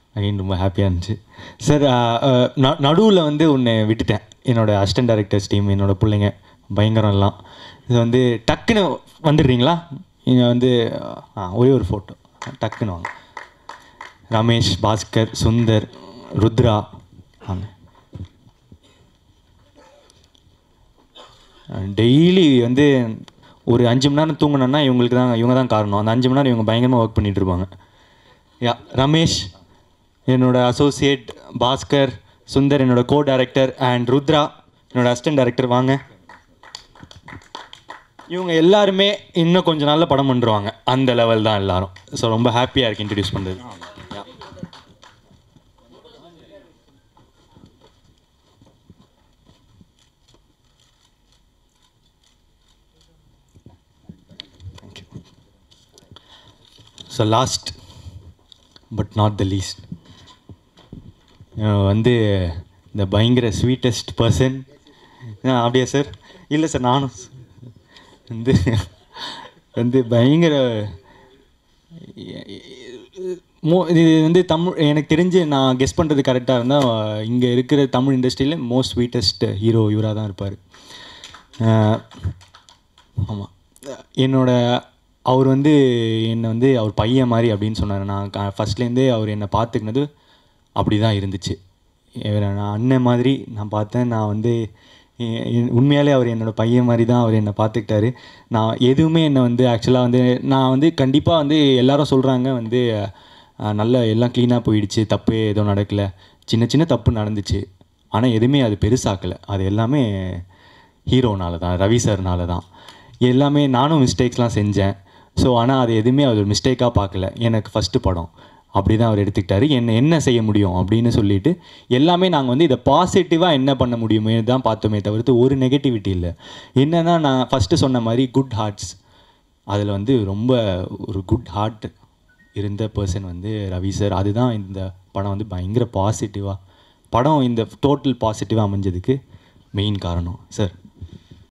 Again ரொம்ப ஹாப்பியாக இருந்துச்சு சார் நடுவில் வந்து ஒன்று விட்டுட்டேன் என்னோட அசிஸ்டன்ட் டைரக்டர்ஸ் டீம் என்னோட பிள்ளைங்க பயங்கரம் எல்லாம் இது வந்து டக்குன்னு வந்துடுறீங்களா இங்கே வந்து ஆ ஒரே ஒரு ஃபோட்டோ டக்குன்னு வாங்க ரமேஷ் பாஸ்கர் சுந்தர் ருத்ரா வாங்க டெய்லி வந்து ஒரு அஞ்சு மணி நேரம் தூங்கினேன்னா இவங்களுக்கு தான் இவங்க தான் காரணம் அந்த அஞ்சு மணி நேரம் இவங்க பயங்கரமாக ஒர்க் பண்ணிட்டு இருப்பாங்க யா ரமேஷ் என்னோட அசோசியேட் பாஸ்கர் சுந்தர் என்னோட கோ டைரக்டர் அண்ட் ருத்ரா என்னோட அசிஸ்டன்ட் டைரக்டர் வாங்க இவங்க எல்லாருமே இன்னும் கொஞ்ச நாளில் படம் பண்ணுருவாங்க அந்த லெவல் தான் எல்லாரும் ஸோ ரொம்ப ஹாப்பியாக இருக்கு இன்ட்ரடியூஸ் பண்ணுறது Yeah. So last but not the least வந்து இந்த பயங்கர ஸ்வீட்டஸ்ட் பர்சன் அப்படியா சார் இல்லை சார் நானும் வந்து வந்து பயங்கர மோ இது வந்து தமிழ் எனக்கு தெரிஞ்சு நான் கெஸ் பண்ணுறது கரெக்டாக இருந்தால் இங்கே இருக்கிற தமிழ் இண்டஸ்ட்ரியில் மோஸ்ட் ஸ்வீட்டஸ்ட் ஹீரோ இவராக தான் இருப்பார் ஆமாம் என்னோட அவர் வந்து என்னை வந்து அவர் பையன் மாதிரி அப்படின்னு சொன்னார் நான் ஃபஸ்ட்லேருந்தே அவர் என்னை பார்த்துக்கினது அப்படி தான் இருந்துச்சு இவரை நான் அண்ணன் மாதிரி நான் பார்த்தேன் நான் வந்து எ- எ- உண்மையாலே அவர் என்னோட பையன் மாதிரி தான் அவர் என்னை பார்த்துக்கிட்டாரு நான் எதுவுமே என்னை வந்து ஆக்சுவலாக வந்து நான் வந்து கண்டிப்பாக வந்து எல்லாரும் சொல்கிறாங்க வந்து அஹ், நல்ல எல்லாம் க்ளீனாக போயிடுச்சு தப்பு எதுவும் நடக்கல சின்ன சின்ன தப்பு நடந்துச்சு ஆனால் எதுவுமே அது பெருசாக்கலை அது எல்லாமே ஹீரோனால தான் ரவி சார்னால தான் எல்லாமே நானும் மிஸ்டேக்ஸ்லாம் செஞ்சேன் ஸோ ஆனால் அது எதுவுமே அது ஒரு மிஸ்டேக்காக பார்க்கல எனக்கு ஃபஸ்ட்டு படம் அப்படி தான் அவர் எடுத்துக்கிட்டாரு என்ன என்ன செய்ய முடியும் அப்படின்னு சொல்லிட்டு எல்லாமே நாங்கள் வந்து இதை பாசிட்டிவாக என்ன பண்ண முடியுமே தான் பார்த்தோமே தவிர்த்து ஒரு நெகட்டிவிட்டி இல்லை என்னன்னா நான் ஃபஸ்ட்டு சொன்ன மாதிரி குட் ஹார்ட்ஸ் அதில் வந்து ரொம்ப ஒரு குட் ஹார்ட் இருந்த பர்சன் வந்து ரவி சார் அதுதான் இந்த படம் வந்து பயங்கர பாசிட்டிவாக படம் இந்த டோட்டல் பாசிட்டிவாக அமைஞ்சதுக்கு மெயின் காரணம் சார்